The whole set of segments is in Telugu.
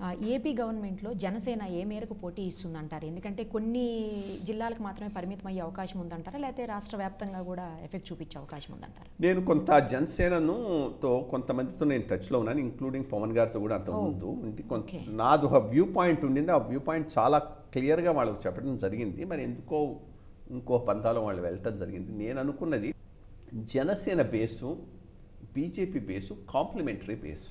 ఆ, ఏపీ గవర్నమెంట్లో జనసేన ఏ మేరకు పోటీ ఇస్తుందంటారు ఎందుకంటే కొన్ని జిల్లాలకు మాత్రమే పరిమితం అయ్యే అవకాశం ఉందంటారా లేకపోతే రాష్ట్ర వ్యాప్తంగా కూడా ఎఫెక్ట్ చూపించే అవకాశం ఉందంటారా నేను కొంత జనసేనను తో కొంతమందితో నేను టచ్లో ఉన్నాను ఇంక్లూడింగ్ పవన్ గారితో కూడా అంత ముందు ఇంటి కొంత Okay. నాది ఒక వ్యూ పాయింట్ ఉండింది ఆ వ్యూ పాయింట్ చాలా క్లియర్గా వాళ్ళకి చెప్పడం జరిగింది మరి ఎందుకో ఇంకో పంతాలో వాళ్ళు వెళ్ళటం జరిగింది నేను అనుకున్నది Janasena base BJP base complimentary base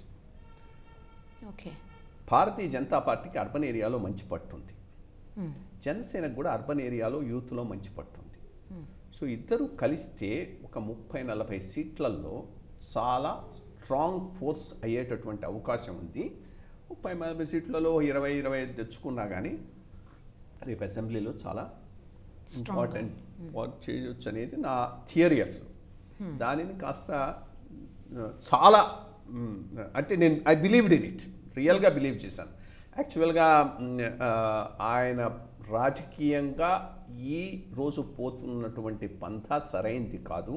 okay Bharatiya Janata పార్టీకి అర్బన్ ఏరియాలో మంచి పట్టుంది జనసేనకు కూడా అర్బన్ ఏరియాలో యూత్లో మంచి పట్టుంది సో ఇద్దరు కలిస్తే ఒక ముప్పై నలభై సీట్లలో చాలా స్ట్రాంగ్ ఫోర్స్ అయ్యేటటువంటి అవకాశం ఉంది ముప్పై నలభై సీట్లలో ఇరవై ఇరవై ఐదు తెచ్చుకున్నా కానీ రేపు అసెంబ్లీలో చాలా ఇంపార్టెంట్ వర్క్ చేయొచ్చు అనేది నా థియరీ అసలు దానిని కాస్త ఆ, చాలా మ్, అంటే నేను ఐ బిలీవ్డ్ ఇన్ ఇట్ రియల్గా బిలీవ్ చేశాను యాక్చువల్గా మ్, ఆ, ఆయన రాజకీయంగా ఈ రోజు పోతున్నటువంటి పంథ సరైంది కాదు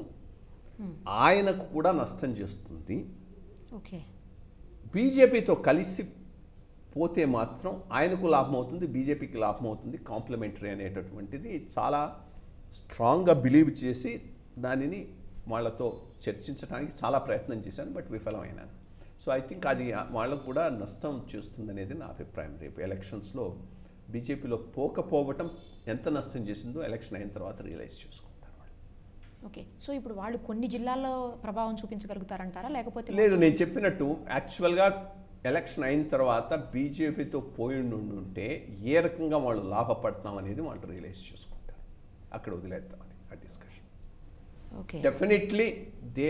ఆయనకు కూడా నష్టం చేస్తుంది ఓకే బీజేపీతో కలిసి పోతే మాత్రం ఆయనకు లాభం అవుతుంది బీజేపీకి లాభం అవుతుంది కాంప్లిమెంటరీ అనేటటువంటిది చాలా స్ట్రాంగ్గా బిలీవ్ చేసి దానిని వాళ్ళతో చర్చించడానికి చాలా ప్రయత్నం చేశాను బట్ విఫలమైనాను సో ఐ థింక్ అది వాళ్ళకు కూడా నష్టం చేస్తుందనేది నా అభిప్రాయం రేపు ఎలక్షన్స్లో బీజేపీలో పోకపోవటం ఎంత నష్టం చేసిందో ఎలక్షన్ అయిన తర్వాత రియలైజ్ చేసుకుంటారు వాళ్ళు ఓకే సో ఇప్పుడు వాళ్ళు కొన్ని జిల్లాల్లో ప్రభావం చూపించగలుగుతారంటారా లేకపోతే లేదు నేను చెప్పినట్టు యాక్చువల్గా ఎలక్షన్ అయిన తర్వాత బీజేపీతో పోయి ఉంటే ఏ రకంగా వాళ్ళు లాభపడతాం అనేది వాళ్ళు రియలైజ్ చేసుకుంటారు అక్కడ వదిలేద్దాం అది ఆ discussion okay definitely they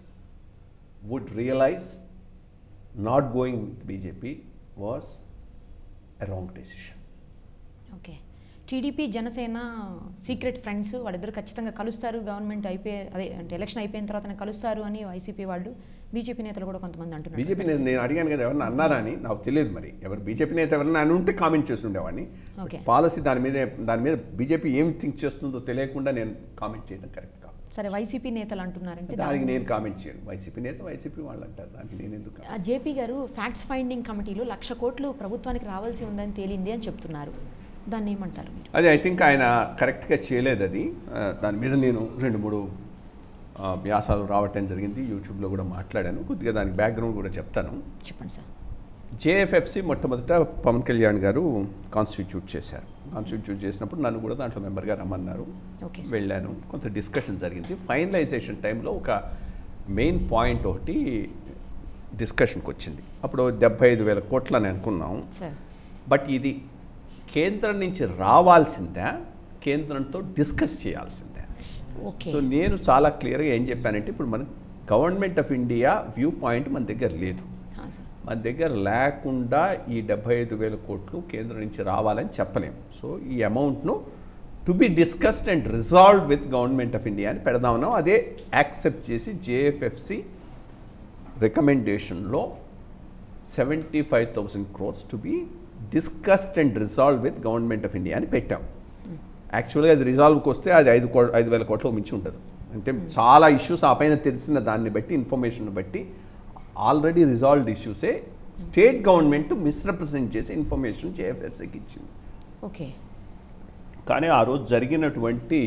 would realise not going with BJP was a wrong decision okay TDP Janasena secret friends వాళ్ళిద్దరు ఖచ్చితంగా కలుస్తారు గవర్నమెంట్ అయిపోయే అదే అంటే ఎలక్షన్ అయిపోయిన తర్వాత కలుస్తారు అని వైసీపీ వాళ్ళు బీజేపీ నేతలు కూడా కొంతమంది అంటున్నారు బీజేపీ నేత నేను అడిగాను కదా ఎవరన్నా అన్నారా అని నాకు తెలియదు మరి ఎవరు బీజేపీ నేత ఎవరన్నా అని ఉంటే కామెంట్ చేసి ఉండేవాడిని ఓకే పాలసీ దాని మీద దాని మీద బీజేపీ ఏం థింక్ చేస్తుందో తెలియకుండా నేను కామెంట్ చేయడం కరెక్ట్ కాదు సరే వైసీపీ నేతలు అంటున్నారంటే దానికి నేను కామెంట్ చేయను వైసీపీ నేత వైసీపీ వాళ్ళు అంటారు దానికి నేను ఎందుకు ఆ జేపీ గారు ఫ్యాక్ట్స్ ఫైండింగ్ కమిటీలో లక్ష కోట్లు ప్రభుత్వానికి రావాల్సి ఉందని తేలింది అని చెప్తున్నారు దాన్ని ఏమంటారు మీరు అది ఐ థింక్ ఆయన కరెక్ట్గా చేయలేదు అది ఆ, దాని మీద నేను రెండు మూడు ఆ, వ్యాసాలు రావటం జరిగింది యూట్యూబ్లో కూడా మాట్లాడాను కొద్దిగా దానికి బ్యాక్గ్రౌండ్ కూడా చెప్తాను చెప్పండి సార్ జేఎఫ్ఎఫ్సి మొట్టమొదట పవన్ కళ్యాణ్ గారు కాన్స్టిట్యూట్ చేశారు కాన్స్టిట్యూట్ చేసినప్పుడు నన్ను కూడా దాంట్లో మెంబర్గా రమ్మన్నారు ఓకే వెళ్ళాను కొంత డిస్కషన్ జరిగింది ఫైనలైజేషన్ టైంలో ఒక మెయిన్ పాయింట్ ఒకటి డిస్కషన్కి వచ్చింది అప్పుడు డెబ్బై ఐదు వేల కోట్లు అని అనుకున్నాం సార్ బట్ ఇది కేంద్రం నుంచి రావాల్సిందా కేంద్రంతో డిస్కస్ చేయాల్సిందే ఓకే సో నేను చాలా క్లియర్గా ఏం చెప్పానంటే ఇప్పుడు మన government of India view point మన దగ్గర లేదు ఆ, సార్ మన దగ్గర లేకుండా ఈ డెబ్బై ఐదు వేల కోట్లు కేంద్రం నుంచి రావాలని చెప్పలేం సో ఈ అమౌంట్ను to be discussed and resolved with government of India అని పెడదామన్నాం అదే యాక్సెప్ట్ చేసి జేఎఫ్ఎఫ్సి రికమెండేషన్లో seventy five thousand crores to be discussed and resolve with government of India అని పెట్టాం యాక్చువల్గా అది రిజాల్వ్కి వస్తే అది ఐదు కో ఐదు వేల కోట్లకు మించి ఉంటుంది అంటే చాలా ఇష్యూస్ ఆ పైన తెలిసిన దాన్ని బట్టి ఇన్ఫర్మేషన్ బట్టి ఆల్రెడీ రిజాల్వ్డ్ ఇష్యూసే స్టేట్ గవర్నమెంట్ మిస్రిప్రజెంట్ చేసి ఇన్ఫర్మేషన్ జేఎఫ్ఎస్సికి ఇచ్చింది ఓకే కానీ ఆ రోజు జరిగినటువంటి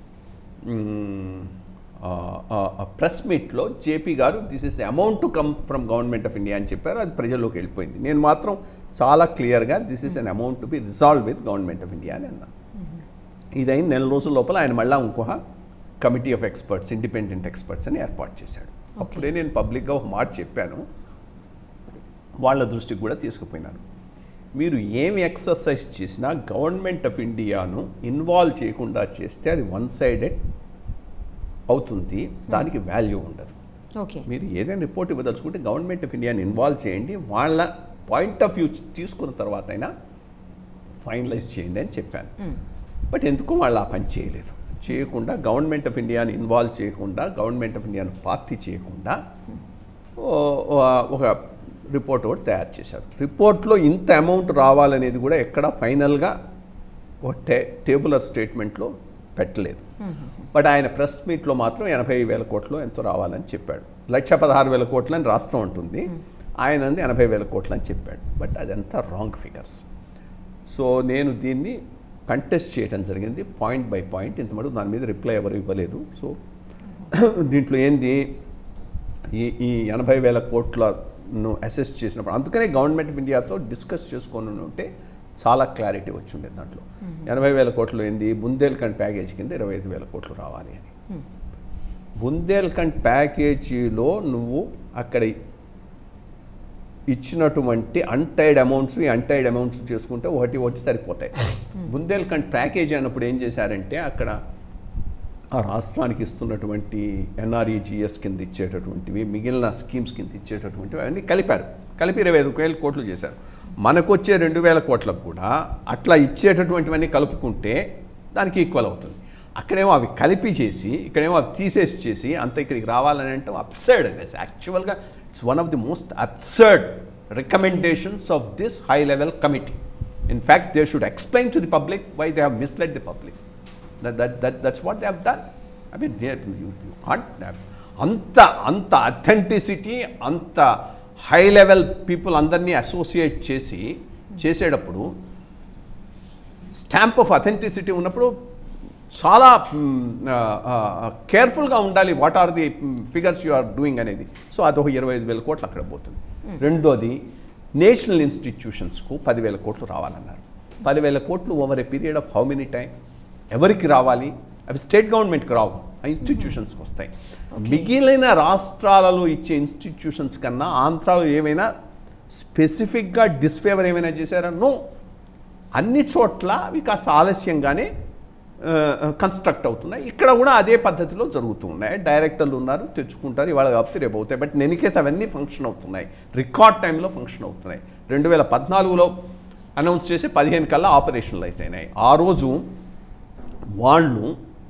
ప్రెస్ మీట్లో జేపీ గారు this is the amount to come from government of India అని చెప్పారు అది ప్రజల్లోకి వెళ్ళిపోయింది నేను మాత్రం చాలా క్లియర్గా this is an amount to be resolve with government of India అని అన్నాను ఇదైన నెల రోజుల లోపల ఆయన మళ్ళీ ఇంకొక committee of experts independent experts అని ఏర్పాటు చేశాడు అప్పుడే నేను పబ్లిక్గా ఒక మాట చెప్పాను వాళ్ళ దృష్టికి కూడా తీసుకుపోయినాను మీరు ఏమి ఎక్సర్సైజ్ చేసినా గవర్నమెంట్ ఆఫ్ ఇండియాను ఇన్వాల్వ్ చేయకుండా చేస్తే అది వన్ సైడెడ్ అవుతుంది దానికి వాల్యూ ఉండదు ఓకే మీరు ఏదైనా రిపోర్ట్ ఇవ్వదలుచుకుంటే గవర్నమెంట్ ఆఫ్ ఇండియాని ఇన్వాల్వ్ చేయండి వాళ్ళ పాయింట్ ఆఫ్ వ్యూ తీసుకున్న తర్వాత అయినా ఫైనలైజ్ చేయండి అని చెప్పాను బట్ ఎందుకు వాళ్ళు ఆ పని చేయలేదు చేయకుండా గవర్నమెంట్ ఆఫ్ ఇండియాని ఇన్వాల్వ్ చేయకుండా గవర్నమెంట్ ఆఫ్ ఇండియాను పార్టీ చేయకుండా ఓ- ఓ- ఒక రిపోర్ట్ ఒకటి తయారు చేశారు రిపోర్ట్లో ఇంత అమౌంట్ రావాలనేది కూడా ఎక్కడ ఫైనల్గా ఒక టే టేబులర్ స్టేట్మెంట్లో పెట్టలేదు బట్ ఆయన ప్రెస్ మీట్లో మాత్రం ఎనభై వేల కోట్లు ఎంతో రావాలని చెప్పాడు లక్ష పదహారు వేల కోట్లు అని రాష్ట్రం ఉంటుంది ఆయన అంది ఎనభై వేల కోట్లు అని చెప్పాడు బట్ అదంతా రాంగ్ ఫిగర్స్ సో నేను దీన్ని కంటెస్ట్ చేయడం జరిగింది పాయింట్ బై పాయింట్ ఇంతమటు దాని మీద రిప్లై ఎవరు ఇవ్వలేదు సో దీంట్లో ఏంది ఈ ఈ ఎనభై వేల కోట్లను అసెస్ చేసినప్పుడు అందుకనే గవర్నమెంట్ ఆఫ్ ఇండియాతో డిస్కస్ చేసుకొని ఉంటే చాలా క్లారిటీ వచ్చి ఉండేది దాంట్లో ఎనభై వేల కోట్లు ఏంది బుందేల్ఖండ్ ప్యాకేజ్ కింద ఇరవై ఐదు వేల కోట్లు రావాలి అని బుందేల్ఖండ్ ప్యాకేజీలో నువ్వు అక్కడ ఇచ్చినటువంటి అన్టైడ్ అమౌంట్స్ ఈ అన్టైడ్ అమౌంట్స్ చేసుకుంటే ఒకటి ఒకటి సరిపోతాయి బుందేల్ఖండ్ ప్యాకేజీ అన్నప్పుడు ఏం చేశారంటే అక్కడ ఆ రాష్ట్రానికి ఇస్తున్నటువంటి ఎన్ఆర్ఈజిఎస్ కింద ఇచ్చేటటువంటివి మిగిలిన స్కీమ్స్ కింద ఇచ్చేటటువంటివి అవన్నీ కలిపారు కలిపి ఇరవై ఐదు వేల కోట్లు చేశారు మనకు వచ్చే రెండు వేల కోట్లకు కూడా అట్లా ఇచ్చేటటువంటివన్నీ కలుపుకుంటే దానికి ఈక్వల్ అవుతుంది అక్కడేమో అవి కలిపి చేసి ఇక్కడేమో అవి తీసేసి చేసి అంత ఇక్కడికి రావాలని అంటే అప్సర్డ్ అనేది యాక్చువల్గా it's one of the most absurd recommendations of this high level committee in fact they should explain to the public why they have misled the public that, that, that, that's what they have done. I mean, they, you, you can't have అంత అంత అథెంటిసిటీ అంత హై లెవెల్ పీపుల్ అందరినీ అసోసియేట్ చేసి చేసేటప్పుడు స్టాంప్ ఆఫ్ అథెంటిసిటీ ఉన్నప్పుడు చాలా కేర్ఫుల్గా ఉండాలి what are the figures you are doing అనేది సో అదొక ఇరవై ఐదు వేల కోట్లు అక్కడ పోతుంది రెండోది నేషనల్ ఇన్స్టిట్యూషన్స్కు పదివేల కోట్లు రావాలన్నారు పదివేల కోట్లు over a period of how many time ఎవరికి రావాలి అవి స్టేట్ గవర్నమెంట్కి రావు ఆ ఇన్స్టిట్యూషన్స్కి వస్తాయి మిగిలిన రాష్ట్రాలలో ఇచ్చే ఇన్స్టిట్యూషన్స్ కన్నా ఆంధ్రాలో ఏమైనా స్పెసిఫిక్గా డిస్ఫేవర్ ఏమైనా చేశారా నో అన్ని చోట్ల అవి కాస్త ఆలస్యంగానే కన్స్ట్రక్ట్ అవుతున్నాయి ఇక్కడ కూడా అదే పద్ధతిలో జరుగుతూ ఉన్నాయి డైరెక్టర్లు ఉన్నారు తెచ్చుకుంటారు ఇవాళ కాకపోతే రేపు అవుతాయి బట్ నేను కేసు అవన్నీ ఫంక్షన్ అవుతున్నాయి రికార్డ్ టైంలో ఫంక్షన్ అవుతున్నాయి రెండు వేల పద్నాలుగులో అనౌన్స్ చేసి పదిహేను కల్లా ఆపరేషనలైజ్ అయినాయి ఆ రోజు వాళ్ళు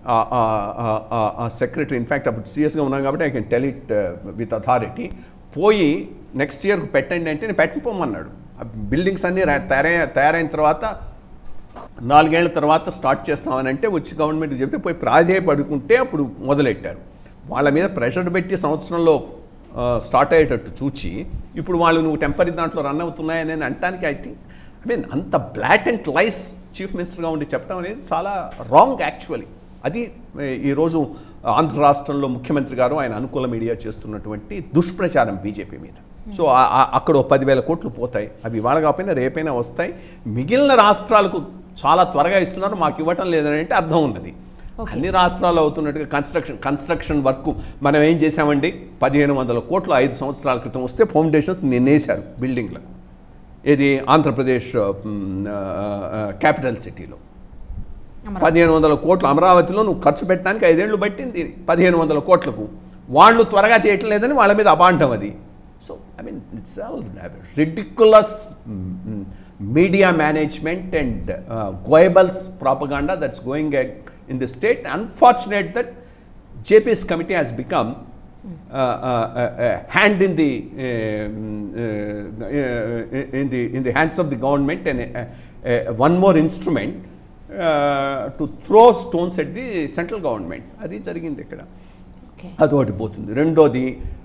సెక్రటరీ ఇన్ఫ్యాక్ట్ అప్పుడు సీరియస్గా ఉన్నాం కాబట్టి I can tell it with authority పోయి నెక్స్ట్ ఇయర్కి పెట్టండి అంటే నేను పెట్టిపోమన్నాడు బిల్డింగ్స్ అన్నీ రా- తయారై తయారైన తర్వాత నాలుగేళ్ల తర్వాత స్టార్ట్ చేస్తామని అంటే వచ్చి గవర్నమెంట్ చెప్తే పోయి ప్రాధేయపడుకుంటే అప్పుడు మొదలెట్టారు వాళ్ళ మీద ప్రెషర్ పెట్టి సంవత్సరంలో ఆ, స్టార్ట్ అయ్యేటట్టు చూచి ఇప్పుడు వాళ్ళు నువ్వు టెంపరీ దాంట్లో రన్ అవుతున్నాయని నేను అంటానికి ఐ థింక్ ఐ మీన్ అంత బ్లాక్ అండ్ లైస్ చీఫ్ మినిస్టర్గా ఉండి చెప్పడం అనేది చాలా రాంగ్ యాక్చువల్లీ అది ఏ, ఈరోజు ఆంధ్ర రాష్ట్రంలో ముఖ్యమంత్రి గారు ఆయన అనుకూల మీడియా చేస్తున్నటువంటి దుష్ప్రచారం బీజేపీ మీద సో ఆ- ఆ- అక్కడ ఓ పదివేల కోట్లు పోతాయి అవి ఇవాళ కాకపోయినా రేపైనా వస్తాయి మిగిలిన రాష్ట్రాలకు చాలా త్వరగా ఇస్తున్నారు మాకు ఇవ్వటం లేదని అంటే అర్థం ఉన్నది అన్ని రాష్ట్రాలు అవుతున్నట్టుగా కన్స్ట్రక్షన్ కన్స్ట్రక్షన్ వర్క్ మనం ఏం చేసామండి పదిహేను వందల కోట్లు ఐదు సంవత్సరాల క్రితం వస్తే ఫౌండేషన్స్ నిన్నేశారు బిల్డింగ్లకు ఏది ఆంధ్రప్రదేశ్ క్యాపిటల్ సిటీలో అమరావతి. పదిహేను వందల కోట్లు అమరావతిలో నువ్వు ఖర్చు పెట్టడానికి ఐదేళ్లు పట్టింది పదిహేను వందల కోట్లకు వాళ్ళు త్వరగా చేయటం లేదని వాళ్ళ మీద అబాండం అది so I mean it's ridiculous media management and Goebbels propaganda that's going in the state unfortunate that JP's committee has become uh, uh, uh, hand in the um, uh, uh, in the in the hands of the government and uh, uh, one more instrument uh, to throw stones at the central government. అది జరిగింది ఇక్కడ ఓకే అదొకటి పోతుంది రెండోది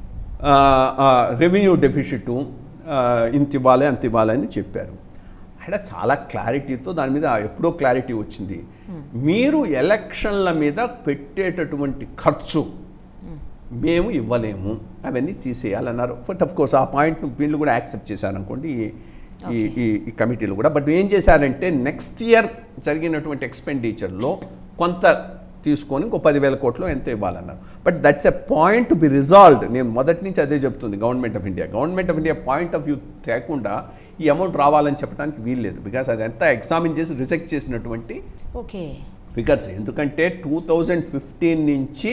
రెవెన్యూ డెఫిసిట్ ఇంత ఇవ్వాలి అంత ఇవ్వాలి అని చెప్పారు అక్కడ చాలా క్లారిటీతో దాని మీద ఎప్పుడో క్లారిటీ వచ్చింది మీరు ఎలక్షన్ల మీద పెట్టేటటువంటి ఖర్చు మేము ఇవ్వలేము అవన్నీ తీసేయాలన్నారు బట్ అఫ్ కోర్స్ ఆ పాయింట్ వీళ్ళు కూడా యాక్సెప్ట్ చేశారనుకోండి ఈ ఈ ఈ ఈ కమిటీలు కూడా బట్ ఏం చేశారంటే నెక్స్ట్ ఇయర్ జరిగినటువంటి ఎక్స్పెండిచర్లో కొంత తీసుకొని ఇంకో పదివేల కోట్లు ఎంత ఇవ్వాలన్నారు but that's a point to be resolved నేను మొదటి నుంచి అదే చెప్తుంది government of India government of India point of view తేకుండా ఈ అమౌంట్ రావాలని చెప్పడానికి వీల్లేదు బికాస్ అదంతా ఎగ్జామిన్ చేసి రిజెక్ట్ చేసినటువంటి ఓకే ఫిగర్స్ ఎందుకంటే టూ థౌజండ్ ఫిఫ్టీన్ నుంచి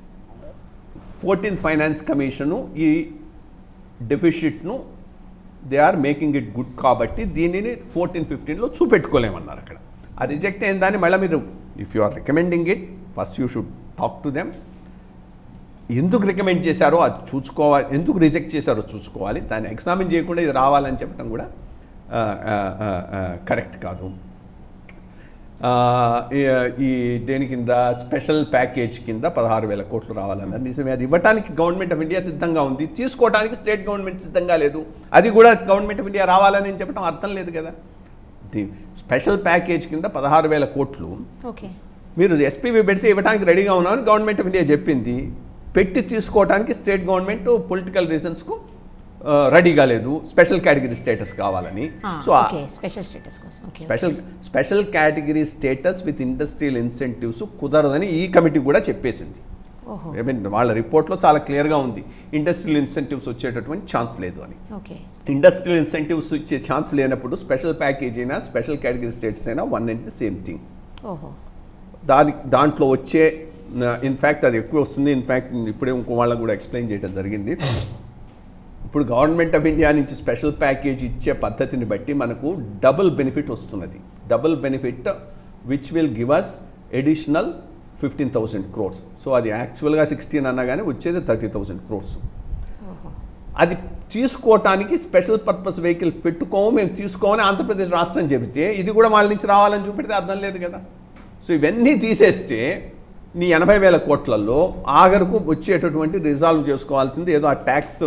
ఫోర్టీన్ ఫైనాన్స్ కమిషను ఈ డెఫిషిట్ను they are making it good కాబట్టి దీనిని ఫోర్టీన్ ఫిఫ్టీన్లో చూపెట్టుకోలేమన్నారు అక్కడ ఆ రిజెక్ట్ అయిన దాన్ని మళ్ళీ మీరు if you are recommending it first you should talk to them ఎందుకు రికమెండ్ చేశారో అది చూసుకోవాలి ఎందుకు రిజెక్ట్ చేశారో చూసుకోవాలి దాన్ని ఎగ్జామిన్ చేయకుండా ఇది రావాలని చెప్పడం కూడా కరెక్ట్ కాదు ఆ, ఈ- ఈ దేని కింద స్పెషల్ ప్యాకేజ్ కింద పదహారు వేల కోట్లు రావాలన్నారు నిజమే అది ఇవ్వడానికి గవర్నమెంట్ ఆఫ్ ఇండియా సిద్ధంగా ఉంది తీసుకోవడానికి స్టేట్ గవర్నమెంట్ సిద్ధంగా లేదు అది కూడా గవర్నమెంట్ ఆఫ్ ఇండియా రావాలని చెప్పడం అర్థం లేదు కదా ది స్పెషల్ ప్యాకేజ్ కింద పదహారు వేల కోట్లు ఓకే మీరు ఎస్పీబీ పెడితే ఇవ్వడానికి రెడీగా ఉన్నామని గవర్నమెంట్ ఆఫ్ ఇండియా చెప్పింది పెట్టి తీసుకోవడానికి స్టేట్ గవర్నమెంట్ పొలిటికల్ రీజన్స్కు రెడీగా లేదు స్పెషల్ కేటగిరీ స్టేటస్ కావాలని సో ఆ- ఓకే స్పెషల్ స్టేటస్ కోసం okay special special category status with industrial incentives కుదరదని ఈ కమిటీ కూడా చెప్పేసింది ఓహో ఐ మీన్ వాళ్ళ రిపోర్ట్లో చాలా క్లియర్గా ఉంది ఇండస్ట్రియల్ ఇన్సెంటివ్స్ వచ్చేటటువంటి ఛాన్స్ లేదు అని ఓకే ఇండస్ట్రియల్ ఇన్సెంటివ్స్ ఇచ్చే ఛాన్స్ లేనప్పుడు స్పెషల్ ప్యాకేజ్ అయినా స్పెషల్ కేటగిరీ స్టేట్స్ అయినా one and the same thing ఓహో దాని దాంట్లో వచ్చే ఇన్ఫ్యాక్ట్ అది ఎక్కువ వస్తుంది ఇన్ఫ్యాక్ట్ ఇప్పుడే ఇంకో వాళ్ళకు కూడా ఎక్స్ప్లెయిన్ చేయడం జరిగింది ఇప్పుడు గవర్నమెంట్ ఆఫ్ ఇండియా నుంచి స్పెషల్ ప్యాకేజ్ ఇచ్చే పద్ధతిని బట్టి మనకు డబుల్ బెనిఫిట్ వస్తున్నది double benefit which will give us additional fifteen thousand crores so అది యాక్చువల్గా సిక్స్టీన్ అన్నా కానీ వచ్చేది థర్టీ థౌసండ్ క్రోర్స్ ఓహో అది తీసుకోవటానికి స్పెషల్ పర్పస్ వెహికల్ పెట్టుకోము మేము తీసుకోమని ఆంధ్రప్రదేశ్ రాష్ట్రం చెబితే ఇది కూడా వాళ్ళ నుంచి రావాలని చూపెడితే అర్థం లేదు కదా సో ఇవన్నీ తీసేస్తే నీ ఎనభై వేల కోట్లలో ఆఖరుకు వచ్చేటటువంటి రిజాల్వ్ చేసుకోవాల్సింది ఏదో ఆ ట్యాక్స్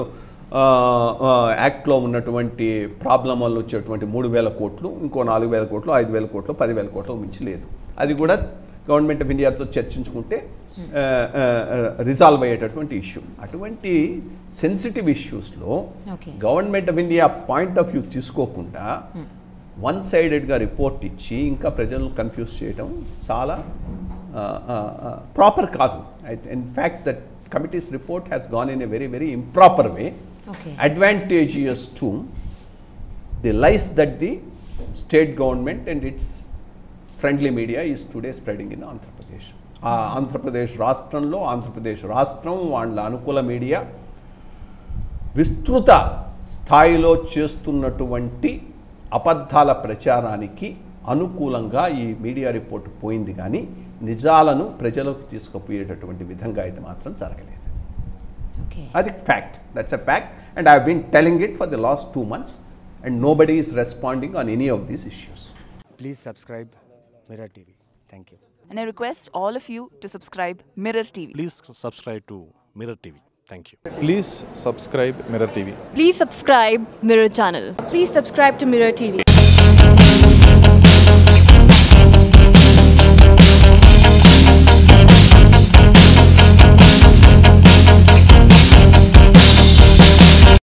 యాక్ట్లో ఉన్నటువంటి ప్రాబ్లం వల్ల వచ్చేటువంటి మూడు వేల కోట్లు ఇంకో నాలుగు వేల కోట్లు ఐదు వేల కోట్లు పదివేల కోట్లు మించి లేదు అది కూడా గవర్నమెంట్ ఆఫ్ ఇండియాతో చర్చించుకుంటే రిజాల్వ్ అయ్యేటటువంటి ఇష్యూ అటువంటి సెన్సిటివ్ ఇష్యూస్లో Okay. Government of India point of view తీసుకోకుండా వన్ సైడెడ్గా రిపోర్ట్ ఇచ్చి ఇంకా ప్రజలను కన్ఫ్యూజ్ చేయడం చాలా ప్రాపర్ కాదు in fact that committee's report has gone in a very very improper way Okay. advantageous to the lies that the state government and its friendly media is today spreading in Andhra Pradesh. ఆ ఆంధ్రప్రదేశ్ రాష్ట్రంలో ఆంధ్రప్రదేశ్ రాష్ట్రం వాళ్ళ అనుకూల మీడియా విస్తృత స్థాయిలో చేస్తున్నటువంటి అబద్ధాల ప్రచారానికి అనుకూలంగా ఈ మీడియా రిపోర్ట్ పోయింది కానీ నిజాలను ప్రజలకు తీసుకుపోయేటటువంటి విధంగా అయితే మాత్రం జరగలేదు ఓకే అది fact that's a fact and I been telling it for the last two months and nobody is responding on any of these issues Please subscribe Mirror TV. Thank you. And I request all of you to subscribe Mirror TV. Please subscribe to Mirror TV. Thank you. Please subscribe Mirror TV. Please subscribe Mirror channel. Please subscribe to Mirror TV.